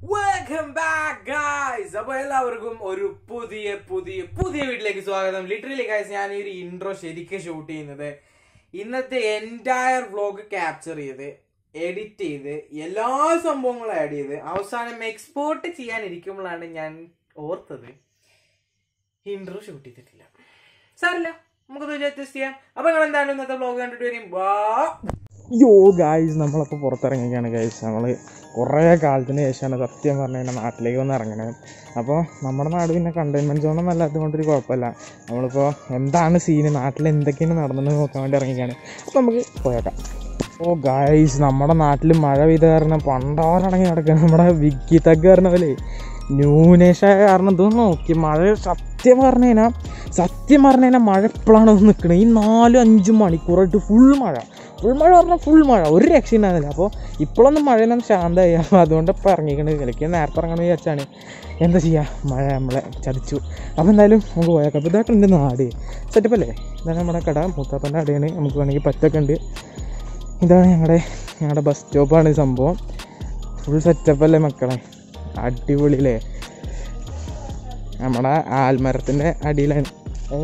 Welcome back guys അപ്പൊ എല്ലാവർക്കും ഒരു പുതിയ പുതിയ പുതിയ വീട്ടിലേക്ക് സ്വാഗതം ലിറ്ററലി ഗായ്സ് ഞാൻ ഈ ഒരു ഇൻട്രോ ശരിക്കും ഷൂട്ട് ചെയ്യുന്നത് ഇന്നത്തെ എൻറ്റയർ വ്ലോഗ് ക്യാപ്ചർ ചെയ്ത് എഡിറ്റ് ചെയ്ത് എല്ലാ സംഭവങ്ങളും ആഡ് ചെയ്ത് അവസാനം എക്സ്പോർട്ട് ചെയ്യാനിരിക്കുമ്പോഴാണ് ഞാൻ ഓർത്തത് ഇൻട്രോ ഷൂട്ട് ചെയ്തിട്ടില്ല സാറില്ല നമുക്കത് അഡ്ജസ്റ്റ് ചെയ്യാം അപ്പൊ നിങ്ങൾ എന്തായാലും ഇന്നത്തെ വ്ലോഗ് കണ്ടിട്ട് വരും വാ യോ ഗായ്സ് നമ്മളപ്പോൾ പുറത്തിറങ്ങിയൊക്കെയാണ് ഗായ്സ് നമ്മൾ കുറേ കാലത്തിന് ശേഷമാണ് സത്യം പറഞ്ഞു കഴിഞ്ഞാൽ നാട്ടിലേക്ക് വന്ന് ഇറങ്ങണത് അപ്പോൾ നമ്മുടെ നാട് പിന്നെ കണ്ടെയ്ൻമെൻറ്റ് സോണൊന്നും അല്ലാത്തത് കൊണ്ടൊരു കുഴപ്പമില്ല നമ്മളിപ്പോൾ എന്താണ് സീന് നാട്ടിൽ എന്തൊക്കെയാണ് നടന്നത് നോക്കാൻ വേണ്ടി ഇറങ്ങിയാണ് അപ്പോൾ നമുക്ക് പോയേക്കാം ഓ ഗായ്സ് നമ്മുടെ നാട്ടിൽ മഴ പെയ്ത കാരണം പണ്ടോരടങ്ങി കിടക്കുക നമ്മുടെ വിക്കി തഗ് പറഞ്ഞ പോലെ ന്യൂനേഷായ കാരണം ഇതൊന്നും നോക്കി മഴ സത്യം പറഞ്ഞു കഴിഞ്ഞാൽ സത്യം പറഞ്ഞു കഴിഞ്ഞാൽ മഴ എപ്പോഴാണ് നിൽക്കുന്നത് ഈ നാലും അഞ്ചും മണിക്കൂറായിട്ട് ഫുൾ മഴ ഫുൾ മഴ പറഞ്ഞാൽ ഫുൾ മഴ ഒരു രക്ഷയുണ്ടായിരുന്നില്ല അപ്പോൾ ഇപ്പോഴൊന്നും മഴയെല്ലാം ശാന്തമായി അപ്പോൾ അതുകൊണ്ട് ഇപ്പോൾ ഇറങ്ങിക്കണത് കളിക്കാൻ നേരത്തെ ഇറങ്ങണമെന്ന് വിചാരിച്ചാണ് എന്താ ചെയ്യുക മഴ നമ്മളെ ചതിച്ചു അപ്പോൾ എന്തായാലും നമുക്ക് പോയേക്കാം അപ്പോൾ ഇതായിട്ട് എൻ്റെ നാട് സെറ്റപ്പ് അല്ലേ ഇതാണ് നമ്മുടെ കട മൂത്താപ്പൻ്റെ കടയാണ് നമുക്ക് വേണമെങ്കിൽ പറ്റൊക്കെ ഉണ്ട് ഇതാണ് ഞങ്ങളുടെ ഞങ്ങളുടെ ബസ് സ്റ്റോപ്പാണ് ഈ സംഭവം ഫുൾ സെറ്റപ്പ് അല്ലേ മക്കളെ അടിപൊളിയില്ലേ നമ്മുടെ ആൽമരത്തിൻ്റെ അടിയിലാണ് ഏ.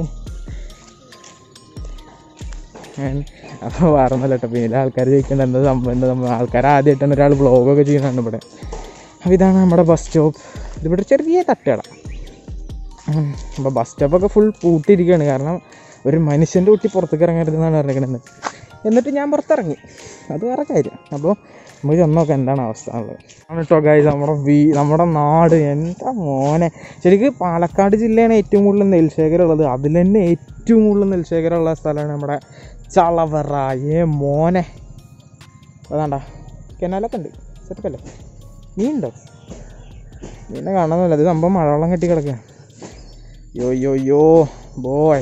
ഞാൻ- അപ്പോൾ വേറൊന്നുമല്ല കേട്ടോ പിന്നെ ആൾക്കാർ ചോദിക്കേണ്ട എന്താ സംഭവം എന്താ സംഭവം ആൾക്കാർ ആദ്യമായിട്ടാണ് ഒരാൾ വ്ളോഗൊക്കെ ചെയ്യുന്നുണ്ട് ഇവിടെ അപ്പോൾ ഇതാണ് നമ്മുടെ ബസ് സ്റ്റോപ്പ് ഇതിവിടെ ചെറിയ തട്ടുകട അപ്പോൾ ബസ് സ്റ്റോപ്പൊക്കെ ഫുൾ പൂട്ടിയിരിക്കുകയാണ് കാരണം ഒരു മനുഷ്യൻ്റെ കുട്ടി പുറത്തേക്ക് ഇറങ്ങരുതെന്നാണ് പറഞ്ഞിരിക്കുന്നത് എന്നിട്ട് ഞാൻ പുറത്തിറങ്ങി അത് വേറെ കാര്യം അപ്പോൾ നമുക്ക് ചെന്ന് നോക്കാം എന്താണ് അവസ്ഥ എന്നുള്ളത് ആണ് കേട്ടോ ഗായ്സ് നമ്മുടെ വീ നമ്മുടെ നാട് എന്താ മോനെ ശരിക്കും പാലക്കാട് ജില്ലയാണ് ഏറ്റവും കൂടുതൽ നെൽശേഖരം ഉള്ളത് അതിൽ തന്നെ ഏറ്റവും കൂടുതൽ നെൽശേഖരം ഉള്ള സ്ഥലമാണ് നമ്മുടെ ചളവറ ഏ മോനെ അതാണ്ട കെനാലൊക്കെ ഉണ്ട് സെറ്റപ്പല്ലേ നീ ഉണ്ടോ മീനെ കാണാനല്ല ഇത് സംഭവം മഴവെള്ളം കെട്ടി കിടക്കുക യോ യോ യോ ബോയ്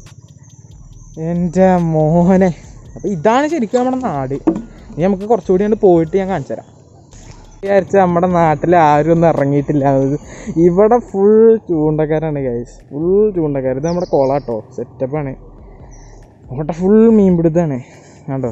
എൻ്റെ മോനെ അപ്പോൾ ഇതാണ് ശരിക്കും നമ്മുടെ നാട് ഇനി നമുക്ക് കുറച്ചുകൂടി കണ്ട് പോയിട്ട് ഞാൻ കാണിച്ചു തരാം വിചാരിച്ച നമ്മുടെ നാട്ടിൽ ആരും ഒന്നും ഇറങ്ങിയിട്ടില്ല അത് ഇവിടെ ഫുൾ ചൂണ്ടക്കാരാണ് ഗൈസ് ഫുൾ ചൂണ്ടക്കാർ ഇത് നമ്മുടെ കോളാട്ടോ സെറ്റപ്പാണ് അവിടെ ഫുൾ മീൻ പിടുത്താണ് കണ്ടോ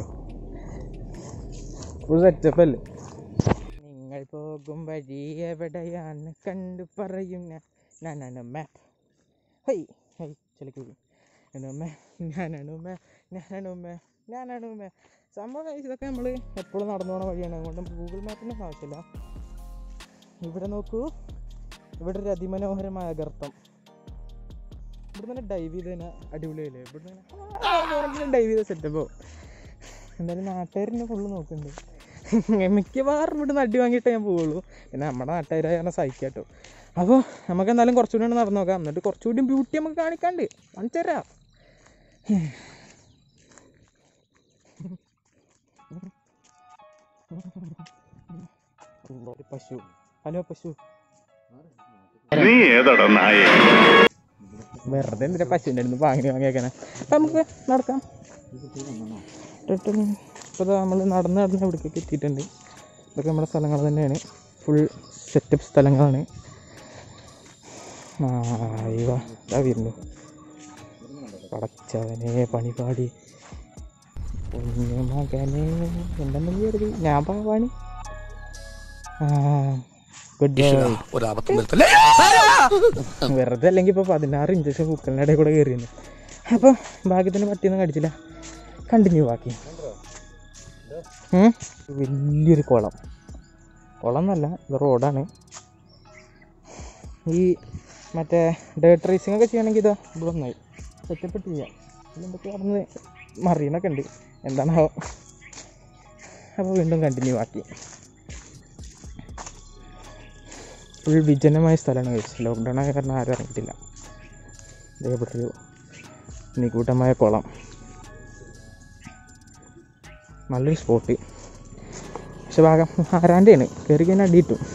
ഫുൾ സെറ്റപ്പ് അല്ലേ നിങ്ങൾ പോകും വഴി എവിടെയാണ് കണ്ടു പറയും ഞാനാണ് മാപ്പ് ഹൈ ഹൈ ചെലക്ക് ഞാനാണ് ഞാനാണ് ഞാനാണ് ഞാനാണ് സംഭവം guys ഇതൊക്കെ നമ്മൾ എപ്പോഴും നടന്നു പോണ വഴിയാണ് അതുകൊണ്ട് നമുക്ക് ഗൂഗിൾ മാപ്പിൻ്റെ ആവശ്യമില്ല ഇവിടെ നോക്കൂ ഇവിടെ ഒരു അതിമനോഹരമായ ഗർത്തം ഇവിടെ തന്നെ ഡൈവ് ചെയ്ത് തന്നെ അടിപൊളിയല്ലേ ഇവിടെ ഡൈവ് ചെയ്ത സെറ്റപ്പോ എന്തായാലും നാട്ടുകാരെന്നെ ഫുള്ള് നോക്കുന്നുണ്ട് മിക്കവാറും ഇവിടുന്ന് അടി വാങ്ങിയിട്ടേ ഞാൻ പോവുള്ളൂ പിന്നെ നമ്മുടെ നാട്ടുകാരായ കാരണം സഹിക്കാട്ടോ അപ്പോൾ നമുക്ക് എന്തായാലും കുറച്ചുകൂടി ഒന്ന് നടന്നു നോക്കാം എന്നിട്ട് കുറച്ചുകൂടി ബ്യൂട്ടി നമുക്ക് കാണിക്കാണ്ട് കാണിച്ചു തരാം ഒരു പശു ഹലോ പശു നീ ഏതടാ നായ വെറുതെ എന്തിനാ പശുവിൻ്റെ അടുത്ത് വാങ്ങി വാങ്ങിയേക്കാനെ അപ്പം നമുക്ക് നടക്കാം ഇപ്പോൾ നമ്മൾ നടന്ന് നടന്ന് ഇവിടേക്കൊക്കെ എത്തിയിട്ടുണ്ട് ഇതൊക്കെ നമ്മുടെ സ്ഥലങ്ങൾ തന്നെയാണ് ഫുൾ സെറ്റപ്പ് സ്ഥലങ്ങളാണ് ആ ഇവ ഇതാ വരുന്നു പടച്ചവനെ പണിപാടി കുഞ്ഞു മകനെ എന്തെന്ന് കരുതി ഞാൻ പാവാണി ആ ഗുഡ് ബൈ ഒരബദ്ധം വരുത്തല്ലേ വെറുതെ അല്ലെങ്കിൽ ഇപ്പോൾ പതിനാറ് ഇഞ്ചക്ഷൻ കുക്കറിൻ്റെ ഇടയിൽ കൂടെ കയറിയിരുന്നു അപ്പോൾ ഭാഗ്യത്തിന് പറ്റിയൊന്നും കടിച്ചില്ല കണ്ടിന്യൂ ആക്കി ഉം. വലിയൊരു കുളം കുളം എന്നല്ല ഇത് റോഡാണ് ഈ മറ്റേ ഡേർട്ട് റേസിംഗ് ഒക്കെ ചെയ്യണമെങ്കിൽ ഇതാ ഇവിടെ ഒന്നായി സെറ്റപ്പ് ചെയ്യാം എന്തൊക്കെ നടന്ന് മറിയണൊക്കെ ഉണ്ട് എന്താണാവോ അപ്പോൾ വീണ്ടും കണ്ടിന്യൂ ആക്കി ഫുൾ വിജനമായ സ്ഥലമാണ് കഴിച്ചത് ലോക്ക്ഡൗൺ ആയ കാരണം ആരും ഇറങ്ങിയിട്ടില്ല ഇതേപോലെ ഒരു നിഗൂഢമായ കുളം നല്ലൊരു സ്പോട്ട് പക്ഷെ ഭാഗം ആരാൻ്റെയാണ് കയറി കഴിഞ്ഞാൽ അടി കിട്ടും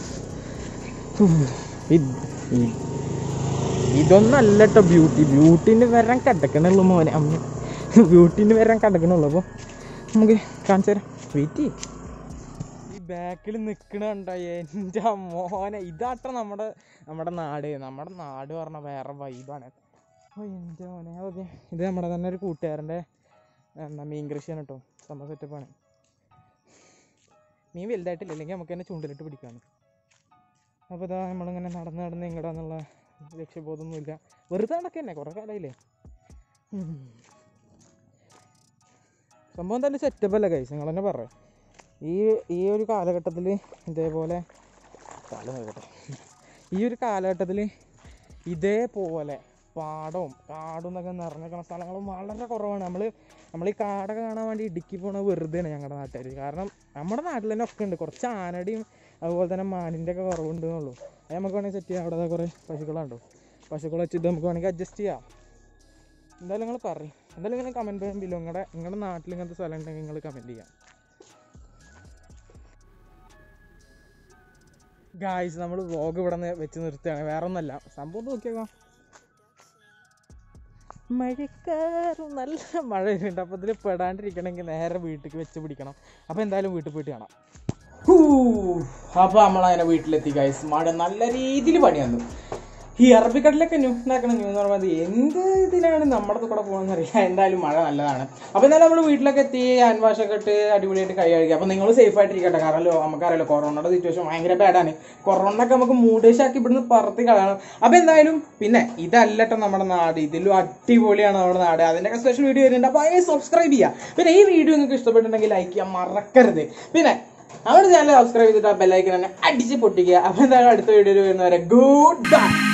ഇത് ഈ- ഇതൊന്നല്ല കേട്ടോ ബ്യൂട്ടി ബ്യൂട്ടീൻ്റെ വരാൻ കിടക്കണുള്ളൂ മോനെ അമ്മ ബ്യൂട്ടീൻ്റെ വരാൻ കിടക്കണുള്ളൂ അപ്പോൾ നമുക്ക് കാണിച്ചു തരാം വെയിറ്റ് ചെയ്യും ഈ ബാക്കിൽ നിൽക്കണ കണ്ടോ എൻ്റെ മോനെ ഇതാട്ടോ നമ്മുടെ നമ്മുടെ നാട് നമ്മുടെ നാട് പറഞ്ഞ വേറെ വൈബാണ് ഓ എൻ്റെ മോനെ ഓക്കെ ഇത് നമ്മുടെ തന്നെ ഒരു കൂട്ടുകാരൻ്റെ എന്താ മീൻ കൃഷിയാണ് കേട്ടോ സംഭവം സെറ്റപ്പാണ് മീൻ വലുതായിട്ടില്ല അല്ലെങ്കിൽ നമുക്ക് തന്നെ ചൂണ്ടലിട്ട് പിടിക്കാണ് അപ്പോൾ ഇതാ നമ്മളിങ്ങനെ നടന്ന് നടന്ന് ഇങ്ങടാന്നുള്ള ലക്ഷ്യബോധമൊന്നുമില്ല വെറുതെ നടക്കന്നെ കുറേ കാലമായില്ലേ ഉം. സംഭവം എന്തായാലും സെറ്റപ്പ് അല്ലേ കൈസ് നിങ്ങൾ തന്നെ പറയാം ഈ ഈ ഒരു കാലഘട്ടത്തിൽ ഇതേപോലെ കാലം നോക്കട്ടെ ഈ ഒരു കാലഘട്ടത്തിൽ ഇതേപോലെ പാടവും കാടും എന്നൊക്കെ നിറഞ്ഞിരിക്കുന്ന സ്ഥലങ്ങളും വളരെ കുറവാണ് നമ്മൾ നമ്മൾ ഈ കാടൊക്കെ കാണാൻ വേണ്ടി ഇടുക്കി പോണ വെറുതെയാണ് ഞങ്ങളുടെ നാട്ടുകാർ കാരണം നമ്മുടെ നാട്ടിൽ തന്നെ ഒക്കെ ഉണ്ട് കുറച്ച് ആനയുടെയും അതുപോലെ തന്നെ മാനിൻ്റെ ഒക്കെ കുറവുണ്ട് എന്നുള്ളൂ അത് നമുക്ക് വേണമെങ്കിൽ സെറ്റ് ചെയ്യാം അവിടെ ദാ കുറേ പശുക്കളുണ്ടോ പശുക്കളെ വെച്ചിട്ട് നമുക്ക് വേണമെങ്കിൽ അഡ്ജസ്റ്റ് ചെയ്യാം എന്തായാലും നിങ്ങൾ പറയും എന്തായാലും നിങ്ങൾ കമൻറ്റ് ചെയ്യാൻ ബില്ലോ നിങ്ങളുടെ നിങ്ങളുടെ നാട്ടിൽ ഇങ്ങനത്തെ സ്ഥലം ഉണ്ടെങ്കിൽ നിങ്ങൾ കമൻറ്റ് ചെയ്യാം ഗായ്സ് നമ്മൾ വ്ളോഗ് ഇവിടെ നിന്ന് വെച്ച് നിർത്തുകയാണ് വേറെ ഒന്നല്ല സംഭവം നോക്കിയേക്കാം മഴക്കാറും നല്ല മഴ വരുന്നുണ്ട് അപ്പോൾ ഇതിൽ പെടാണ്ടിരിക്കണമെങ്കിൽ നേരെ വീട്ടിലേക്ക് വെച്ച് പിടിക്കണം അപ്പോൾ എന്തായാലും വീട്ടിൽ പോയിട്ട് കാണാം അപ്പൊ നമ്മളങ്ങനെ വീട്ടിലെത്തി ഗൈസ് മഴ നല്ല രീതിയിൽ പണി വന്നു ഈ അറബിക്കടലൊക്കെ ന്യൂ ഉണ്ടാക്കണം ന്യൂ എന്ന് പറയുന്നത് എന്ത് ഇതിനാണ് നമ്മുടെ കൂടെ പോകുന്നത് അറിയാം എന്തായാലും മഴ നല്ലതാണ് അപ്പൊ എന്നാലും നമ്മൾ വീട്ടിലൊക്കെ എത്തി ഹാൻഡ് വാഷ് ഒക്കെ ഇട്ട് അടിപൊളിയായിട്ട് കൈ കഴുകി അപ്പൊ നിങ്ങൾ സേഫ് ആയിട്ടിരിക്കട്ടെ കാരണം ലോ- നമുക്കറിയാലോ കൊറോണയുടെ സിറ്റുവേഷൻ ഭയങ്കര ബാഡാണ് കൊറോണയൊക്കെ നമുക്ക് മൂടേശാക്കി ഇവിടുന്ന് പറത്തി കളയണം അപ്പൊ എന്തായാലും പിന്നെ ഇതല്ലട്ടോ നമ്മുടെ നാട് ഇതിലും അടിപൊളിയാണ് നമ്മുടെ നാട് അതിന്റെ സ്പെഷ്യൽ വീഡിയോ വരുന്നുണ്ട് അപ്പൊ അതിനെ സബ്സ്ക്രൈബ് ചെയ്യുക പിന്നെ ഈ വീഡിയോ നിങ്ങൾക്ക് ഇഷ്ടപ്പെട്ടിട്ടുണ്ടെങ്കിൽ ലൈക്ക് ചെയ്യാൻ മറക്കരുത് പിന്നെ നമ്മുടെ ചാനൽ സബ്സ്ക്രൈബ് ചെയ്തിട്ട് ആ ബെല്ലൈക്കൻ തന്നെ അടിച്ച് പൊട്ടിക്കുക അപ്പൊ എന്തായാലും അടുത്ത വീഡിയോയിൽ വരുന്നവരെ ഗുഡ് ബൈ